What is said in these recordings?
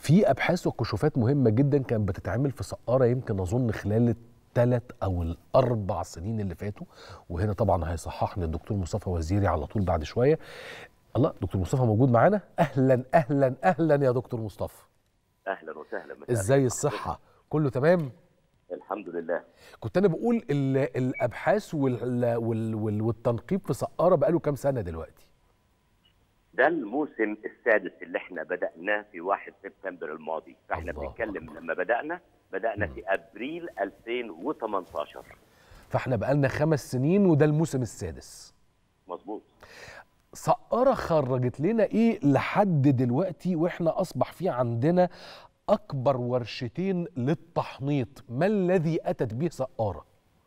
في ابحاث وكشوفات مهمه جدا كانت بتتعمل في سقاره يمكن اظن خلال الثلاث او الاربع سنين اللي فاتوا وهنا طبعا هيصححني الدكتور مصطفى وزيري على طول بعد شويه الله دكتور مصطفى موجود معانا اهلا اهلا اهلا يا دكتور مصطفى اهلا وسهلا مساء ازاي الخير. الصحه كله تمام الحمد لله كنت انا بقول ال- الابحاث وال وال وال والتنقيب في سقاره بقاله كام سنه دلوقتي ده الموسم السادس اللي احنا بدأناه في 1 سبتمبر الماضي فاحنا الله بنتكلم لما بدأنا بدأنا في ابريل 2018 فاحنا بقالنا خمس سنين وده الموسم السادس مظبوط سقارة خرجت لنا ايه لحد دلوقتي واحنا اصبح في عندنا اكبر ورشتين للتحنيط ما الذي اتت به سقارة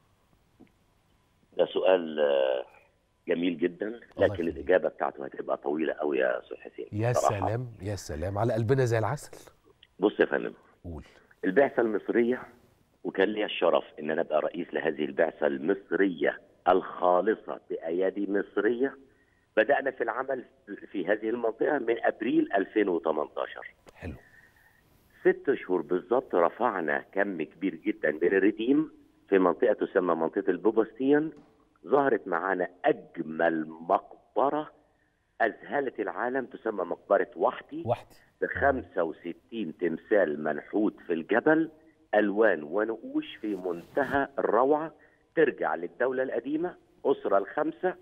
ده سؤال آه، جميل جدا الله لكن يخليك. الاجابه بتاعته هتبقى طويله قوي يا استاذ حسين يا صراحة. سلام يا سلام على قلبنا زي العسل بص يا فندم قول البعثه المصريه وكان لي الشرف ان انا ابقى رئيس لهذه البعثه المصريه الخالصه بايادي مصريه بدانا في العمل في هذه المنطقه من ابريل 2018 حلو ست شهور بالظبط رفعنا كم كبير جدا من الرديم في منطقه تسمى منطقه البوبستيان ظهرت معانا اجمل مقبره اذهلت العالم تسمى مقبره وحدي وحدي ب 65 تمثال منحوت في الجبل الوان ونقوش في منتهى الروعه ترجع للدوله القديمه اسره الخمسه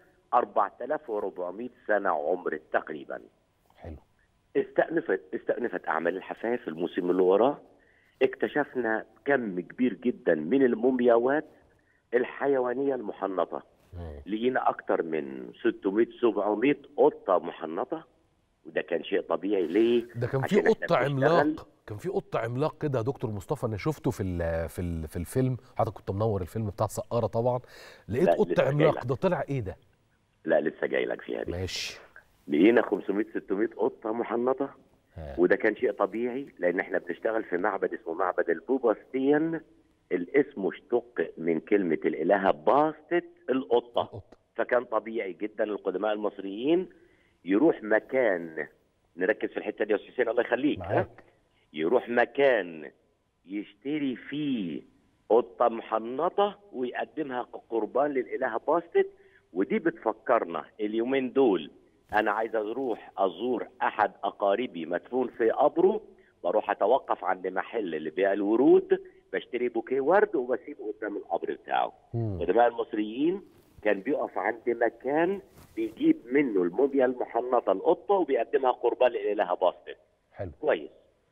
4400 سنه عمر تقريبا حلو استأنفت استأنفت أعمال الحفاير في الموسم اللي وراه اكتشفنا كم كبير جدا من المومياوات الحيوانية المحنطة مم. لقينا أكتر من 600 700 قطة محنطة وده كان شيء طبيعي ليه؟ ده كان في عشان إحنا قط بنشتغل- عملاق كان في قط عملاق كده يا دكتور مصطفى انا شفته في ال في ال في الفيلم حضرتك كنت منور الفيلم بتاع سقاره طبعا لقيت لا، قط لسه جاي عملاق لك. ده طلع ايه ده لا لسه جاي لك فيها دي ماشي لقينا 500 600 قطة محنطة ها. وده كان شيء طبيعي لان احنا بنشتغل في معبد اسمه معبد البوباستيان الاسم اشتق من كلمه الالهه باستت القطه القط فكان طبيعي جدا القدماء المصريين يروح مكان نركز في الحته دي يا استاذ حسين الله يخليك ها؟ معاك يروح مكان يشتري فيه قطه محنطه ويقدمها قربان للالهه باستت ودي بتفكرنا اليومين دول انا عايز اروح ازور احد اقاربي مدفون في قبره بروح اتوقف عند محل اللي بيع الورود بشتري بوكيه ورد وبسيبه قدام القبر بتاعه مم. قدماء المصريين كان بيقف عند مكان بيجيب منه الموميا المحنطه القطه وبيقدمها قربان للالهه باستت حلو كويس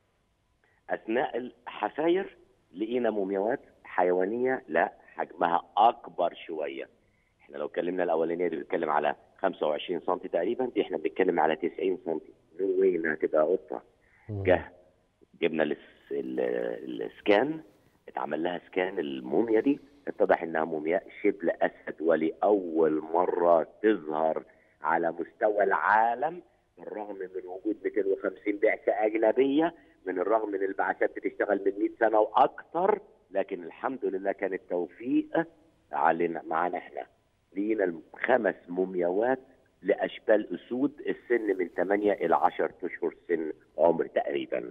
اثناء الحفاير لقينا مومياوات حيوانيه لا حجمها اكبر شويه احنا لو اتكلمنا الاولانيه دي بنتكلم على 25 سم تقريبا دي احنا بنتكلم على 90 سم وين هتبقى قطه مم. جه جبنا الس- ال- السكان اتعمل لها سكان الموميا دي اتضح انها مومياء شبل اسد ولاول مره تظهر على مستوى العالم بالرغم من وجود 250 بعثه اجنبيه من الرغم من البعثات بتشتغل من 100 سنه واكثر لكن الحمد لله كان التوفيق علينا معانا احنا لقينا خمس مومياوات لاشبال اسود السن من 8 الى 10 اشهر سن عمر تقريبا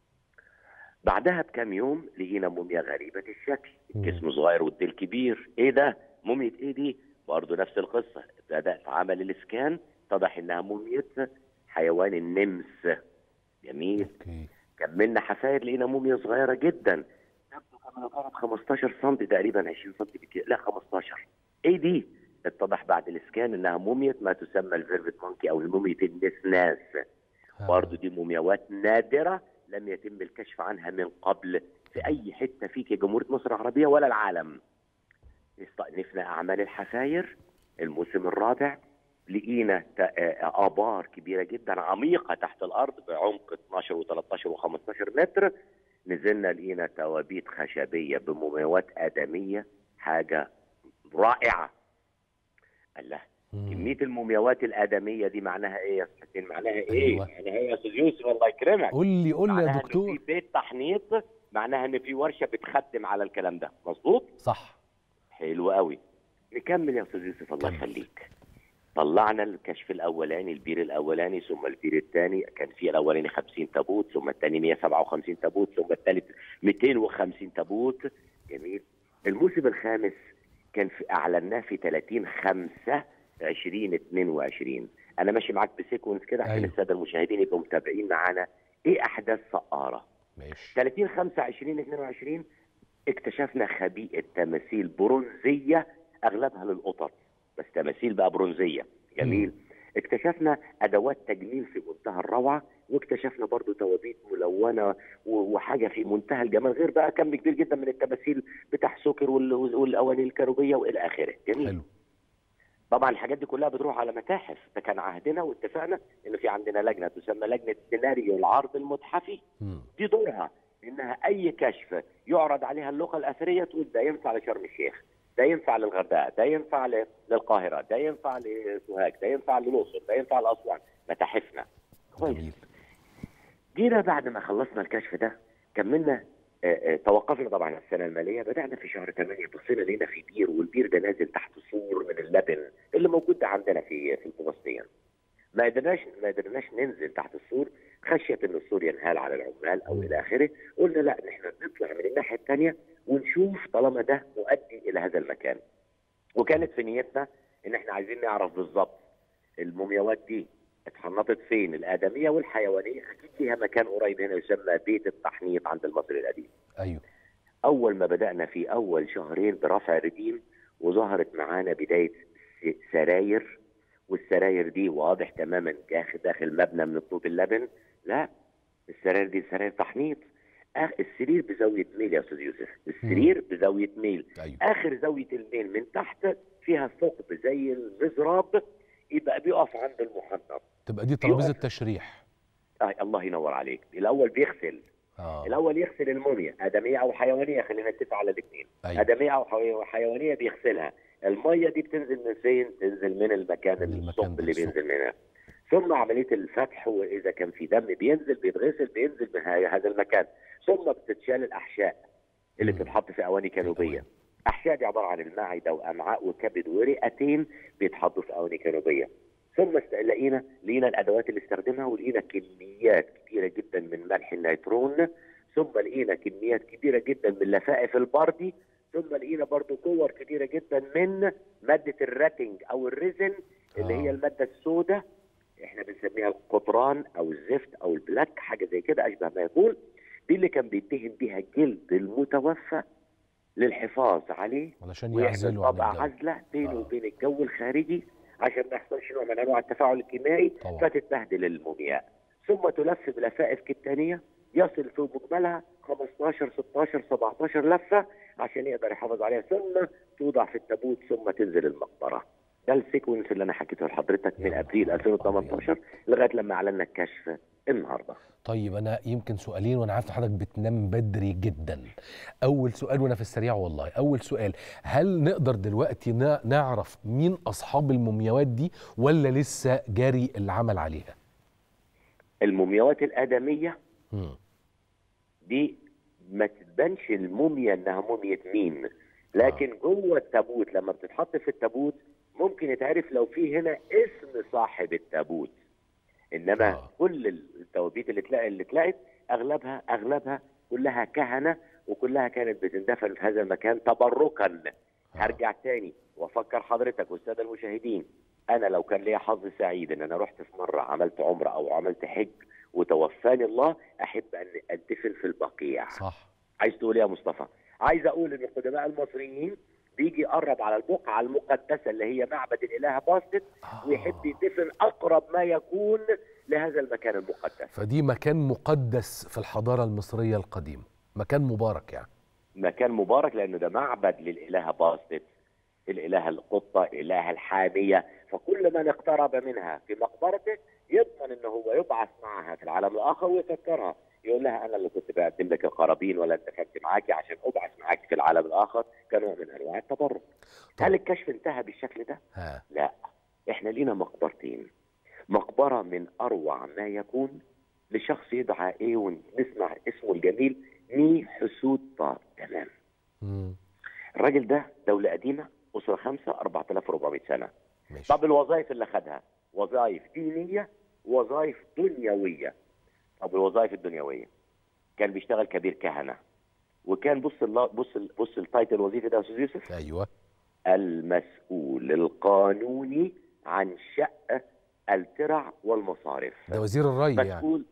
بعدها بكام يوم لقينا موميا غريبة الشكل مم. جسم صغير والديل كبير ايه ده موميا ايه دي برضه نفس القصة بدأت عمل الاسكان اتضح انها موميا حيوان النمس جميل اوكي كملنا حفاير لقينا موميا صغيرة جدا تبدو كما لو كانت 15 سم تقريبا 20 سم بكتير لا 15 ايه دي اتضح بعد الاسكان انها موميا ما تسمى الفيرفت مونكي او موميا النسناس ها. برضه دي مومياوات نادرة لم يتم الكشف عنها من قبل في أي حتة فيك يا جمهورية مصر العربية ولا العالم استأنفنا أعمال الحفاير الموسم الرابع لقينا تا- آه، آبار كبيرة جدا عميقة تحت الأرض بعمق 12 و13 و15 متر نزلنا لقينا توابيت خشبية بمومياوات آدمية حاجة رائعة الله مم. كميه المومياوات الادميه دي معناها ايه يا استاذ حسين معناها ايه أيوة. معناها ايه يا استاذ يوسف الله يكرمك قول لي قول لي يا معناها ان دكتور في بيت تحنيط معناها ان في ورشه بتخدم على الكلام ده مظبوط صح حلو قوي نكمل يا استاذ يوسف الله كمل. يخليك طلعنا الكشف الاولاني البير الاولاني ثم البير الثاني كان في الاولاني 50 تابوت ثم الثاني 157 تابوت ثم الثالث 250 تابوت جميل الموسم الخامس كان في اعلناه في 30 5 2022 انا ماشي معاك بسيكونس كده عشان أيوه. الساده المشاهدين يبقوا متابعين معانا ايه احداث سقاره ماشي 30 5 2022 اكتشفنا خبيئه تماثيل برونزيه اغلبها للقطط بس تماثيل بقى برونزيه جميل اكتشفنا ادوات تجميل في منتهى الروعه واكتشفنا برضو توابيت ملونه و- وحاجه في منتهى الجمال غير بقى كم كبير جدا من التماثيل بتاع سكر وال- والاواني الكروبيه والى اخره جميل حلو طبعا الحاجات دي كلها بتروح على متاحف ده كان عهدنا واتفقنا ان في عندنا لجنه تسمى لجنه سيناريو العرض المتحفي مم. دي دورها انها اي كشف يعرض عليها اللغه الاثريه تقول ده ينفع لشرم الشيخ ده ينفع للغردقه ده ينفع ل- للقاهره ده ينفع لسوهاج ده ينفع للاقصر ده ينفع لاسوان متاحفنا كويس جميل جينا بعد ما خلصنا الكشف ده كملنا آه، آه، توقفنا طبعا السنه الماليه بدانا في شهر 8 بصينا لقينا في بير والبير ده نازل تحت سور من اللبن اللي موجود ده عندنا في في الفلسطين ما قدرناش ما قدرناش ننزل تحت السور خشيه ان السور ينهال على العمال او الى اخره قلنا لا احنا نطلع من الناحيه الثانيه ونشوف طالما ده مؤدي الى هذا المكان وكانت في نيتنا ان احنا عايزين نعرف بالظبط المومياوات دي اتحنطت فين الادميه والحيوانيه اكيد ليها مكان قريب هنا يسمى بيت التحنيط عند المصري القديم ايوه اول ما بدانا في اول شهرين برفع رديم وظهرت معانا بدايه س- سراير والسراير دي واضح تماما داخل داخل مبنى من طوب اللبن لا السراير دي سراير تحنيط آه السرير بزاويه ميل يا استاذ يوسف السرير بزاويه ميل ايوه اخر زاويه الميل من تحت فيها ثقب زي المزراب يبقى بيقف عند المحنط تبقى دي ترابيزه تشريح آه الله ينور عليك الاول بيغسل اه الاول يغسل الموميا ادميه او حيوانيه خلينا نتفق على الاثنين ايوه ادميه او حي- حيوانيه بيغسلها الميه دي بتنزل من فين تنزل من المكان من المكان الثقب اللي بالثقب. بينزل منها ثم عمليه الفتح واذا كان في دم بينزل بيتغسل بينزل من ه- هذا المكان ثم بتتشال الاحشاء اللي مم. بتتحط في اواني كانوبيه الأواني. احشاء دي عباره عن المعده وامعاء وكبد ورئتين بيتحطوا في اواني كانوبيه ثم است- لقينا لقينا الادوات اللي استخدمها ولقينا كميات كبيره جدا من ملح النيترون ثم لقينا كميات كبيره جدا من لفائف البردي ثم لقينا برضو كور كتيره جدا من ماده الراتنج او الريزن اللي آه. هي الماده السوداء احنا بنسميها القطران او الزفت او البلاك حاجه زي كده اشبه ما يكون دي اللي كان بيدهن بيها جلد المتوفى للحفاظ عليه علشان ويعمل يعزلوا عن طبقه الجو عزله بينه آه. وبين الجو الخارجي عشان ما يحصلش نوع من انواع التفاعل الكيميائي طبعا فتتبهدل المومياء ثم تلف بلفائف كتانيه يصل في مجملها 15 16 17 لفه عشان يقدر يحافظ عليها ثم توضع في التابوت ثم تنزل المقبره ده السيكونس اللي انا حكيته لحضرتك من يا ابريل نهار 2018 لغايه لما اعلنا الكشف النهارده طيب انا يمكن سؤالين وانا عارف إن حضرتك بتنام بدري جدا اول سؤال وانا في السريع والله اول سؤال هل نقدر دلوقتي نا- نعرف مين اصحاب المومياوات دي ولا لسه جاري العمل عليها المومياوات الادميه مم. دي ما تبانش الموميا انها موميا مين لكن جوه التابوت لما بتتحط في التابوت ممكن يتعرف لو في هنا اسم صاحب التابوت انما آه. آه. كل التوابيت اللي تلاقي اللي اتلقت اغلبها اغلبها كلها كهنه وكلها كانت بتندفن في هذا المكان تبركا آه. هرجع تاني وافكر حضرتك والساده المشاهدين انا لو كان ليا حظ سعيد ان انا رحت في مره عملت عمره او عملت حج وتوفاني الله احب ان ادفن في البقيع صح عايز تقول ايه يا مصطفى عايز اقول ان القدماء المصريين بيجي يقرب على البقعه المقدسه اللي هي معبد الاله باستت آه. ويحب يدفن اقرب ما يكون لهذا المكان المقدس فدي مكان مقدس في الحضاره المصريه القديمه مكان مبارك يعني مكان مبارك لانه ده معبد للاله باستت الاله القطه الاله الحاميه فكل من اقترب منها في مقبرته يضمن ان هو يبعث معها في العالم الاخر ويفكرها يقول لها انا اللي كنت بقدم لك القرابين ولا اتفقت معاكي عشان ابعث معاكي في العالم الاخر كنوع من انواع التبرك طب. هل الكشف انتهى بالشكل ده؟ ها لا احنا لينا مقبرتين مقبره من اروع ما يكون لشخص يدعى ايه ونسمع اسمه الجميل ني حسود طار تمام مم. الراجل ده دولة قديمة أسرة خمسة 4400 سنة ماشي طب الوظائف اللي خدها وظائف دينيه وظائف دنيويه طب الوظائف الدنيويه كان بيشتغل كبير كهنه وكان بص الله بص ال- بص التايتل الوظيفي ده يا استاذ يوسف ايوه المسؤول القانوني عن شق الترع والمصارف ده وزير الري يعني مسؤول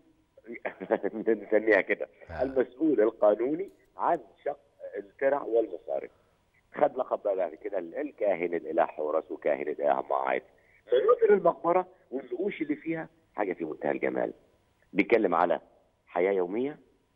نسميها كده آه. المسؤول القانوني عن شق الترع والمصارف خد لقب بقى بعد كده ال- الكاهن الاله حورس وكاهن الاله معاذ مناظر المقبره والنقوش اللي فيها حاجه في منتهى الجمال بيتكلم على حياه يوميه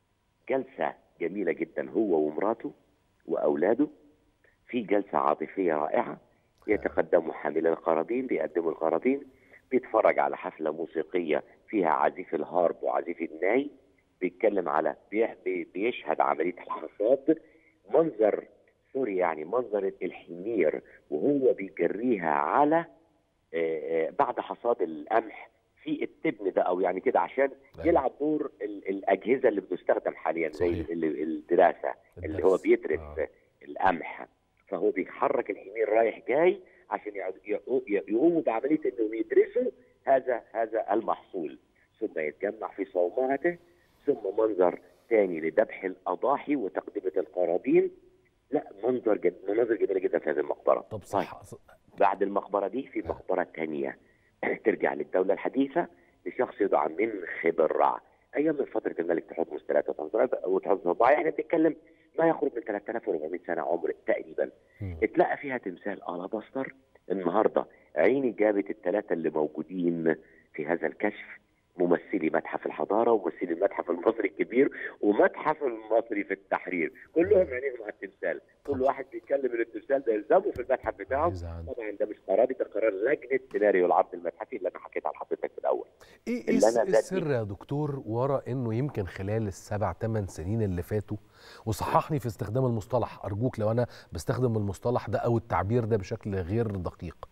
جلسه جميله جدا هو ومراته واولاده في جلسه عاطفيه رائعه يتقدموا حامل القرابين بيقدموا القرابين بيتفرج على حفله موسيقيه فيها عزيف الهارب وعزيف الناي بيتكلم على بي- بي- بيشهد عمليه الحصاد منظر سوري يعني منظر الحمير وهو بيجريها على آه، آه، بعد حصاد القمح في التبن ده او يعني كده عشان أيوة. يلعب دور ال- الاجهزه اللي بتستخدم حاليا زي صحيح. ال- الدراسه اللي هو الدرس. بيدرس آه. القمح فهو بيحرك الحمير رايح جاي عشان يعد- يقو- يقوموا بعمليه انهم يدرسوا هذا هذا المحصول ثم يتجمع في صومعته ثم منظر ثاني لذبح الاضاحي وتقدمه القرابين لا منظر جد مناظر جميله جدا في هذه المقبره طب صح بعد المقبره دي في مقبره ثانيه ترجع للدوله الحديثه لشخص يدعى منخ بالرع ايام من فتره الملك تحتمس ثلاثه وتحتمس اربعه احنا بنتكلم ما يقرب من 3400 سنه عمر تقريبا مم. اتلقى فيها تمثال الاباستر النهارده عيني جابت الثلاثه اللي موجودين في هذا الكشف ممثلي متحف الحضاره وممثلي المتحف المصري الكبير ومتحف المصري في التحرير كلهم عينيهم على التمثال كل واحد بيتكلم ان التمثال ده يلزمه في المتحف بتاعه عايز عن- طبعا ده مش قراري ده قرار لجنه سيناريو العرض المتحفي اللي انا حكيت على حضرتك في الاول ايه ايه اللي الس- أنا إيه ذاتي- السر يا دكتور ورا انه يمكن خلال السبع ثمان سنين اللي فاتوا وصححني في استخدام المصطلح ارجوك لو انا بستخدم المصطلح ده او التعبير ده بشكل غير دقيق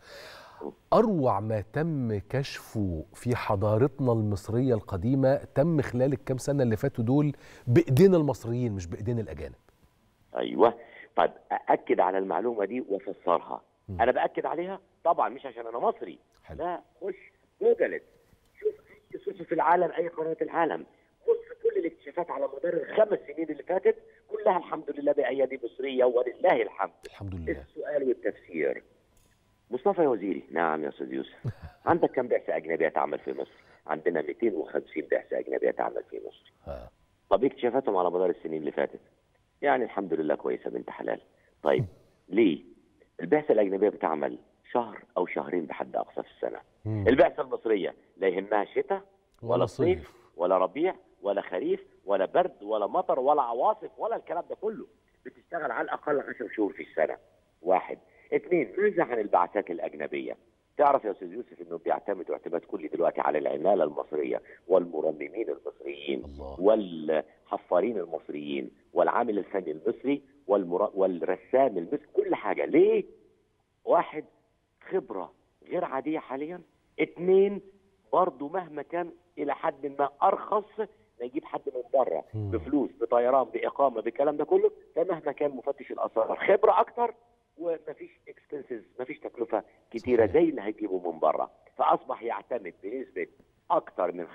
اروع ما تم كشفه في حضارتنا المصريه القديمه تم خلال الكام سنه اللي فاتوا دول بايدين المصريين مش بايدين الاجانب ايوه طيب ااكد على المعلومه دي وافسرها مم. انا باكد عليها طبعا مش عشان انا مصري حلو. لا خش جوجلت شوف اي صفحه في العالم اي قناه العالم بص كل الاكتشافات على مدار الخمس سنين اللي فاتت كلها الحمد لله بايادي مصريه ولله الحمد الحمد لله السؤال والتفسير مصطفى يا وزيري نعم يا استاذ يوسف عندك كم بعثه اجنبيه تعمل في مصر عندنا 250 بعثه اجنبيه تعمل في مصر ها. طب اكتشافاتهم على مدار السنين اللي فاتت يعني الحمد لله كويسه بنت حلال طيب ليه البعثه الاجنبيه بتعمل شهر او شهرين بحد اقصى في السنه مم. البعثه المصريه لا يهمها شتاء ولا صيف ولا ربيع ولا خريف ولا برد ولا مطر ولا عواصف ولا الكلام ده كله بتشتغل على الاقل 10 شهور في السنه واحد اثنين ماذا عن البعثات الاجنبيه تعرف يا استاذ يوسف انه بيعتمدوا اعتماد كلي دلوقتي على العماله المصريه والمرممين المصريين الله والحفارين المصريين والعامل الفني المصري والمر... والرسام المصري كل حاجه ليه واحد خبره غير عاديه حاليا اثنين برضه مهما كان الى حد ما ارخص نجيب حد من بره مم. بفلوس بطيران باقامه بالكلام ده كله فمهما كان مفتش الاثار خبره اكتر ومفيش اكسبنسز مفيش تكلفه كتيره صحيح. زي اللي هيجيبوا من بره فاصبح يعتمد بنسبه اكتر من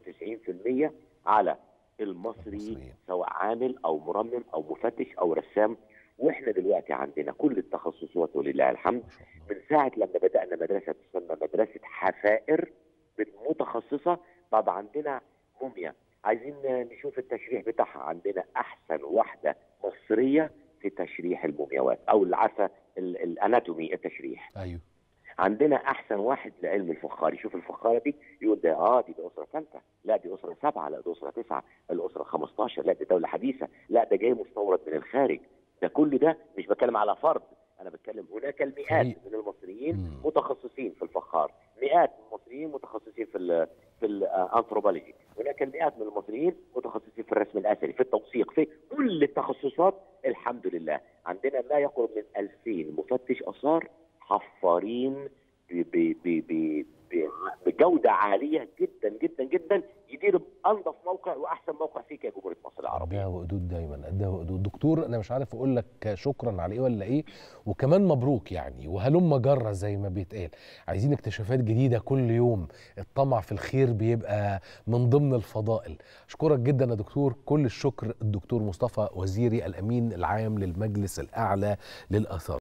95% على المصري المصريين. سواء عامل او مرمم او مفتش او رسام واحنا دلوقتي عندنا كل التخصصات ولله الحمد ما شاء الله من ساعة لما بدأنا مدرسة تسمى مدرسة حفائر متخصصة طب عندنا موميا عايزين نشوف التشريح بتاعها عندنا أحسن واحدة مصرية في تشريح المومياوات أو العفة ال- الأناتومي التشريح ايوه عندنا أحسن واحد لعلم الفخار يشوف الفخارة دي يقول ده آه دي, دي أسرة ثالثة لا دي أسرة سبعة لا دي أسرة تسعة الأسرة 15 لا دي دولة حديثة لا ده جاي مستورد من الخارج ده كل ده مش بتكلم على فرد انا بتكلم هناك المئات فريق. من المصريين مم. متخصصين في الفخار مئات من المصريين متخصصين في ال في الانثروبولوجي هناك المئات من المصريين متخصصين في الرسم الاثري في التوثيق في كل التخصصات الحمد لله عندنا ما يقرب من 2000 مفتش اثار حفارين ب- ب- ب- ب- ب- بجوده عاليه جدا جدا جدا يدير انظف موقع واحسن موقع في جمهوريه مصر العربيه قدها وقدود دايما قدها وقدود دكتور انا مش عارف اقول لك شكرا على ايه ولا ايه وكمان مبروك يعني وهلم جره زي ما بيتقال عايزين اكتشافات جديده كل يوم الطمع في الخير بيبقى من ضمن الفضائل اشكرك جدا يا دكتور كل الشكر الدكتور مصطفى وزيري الامين العام للمجلس الاعلى للاثار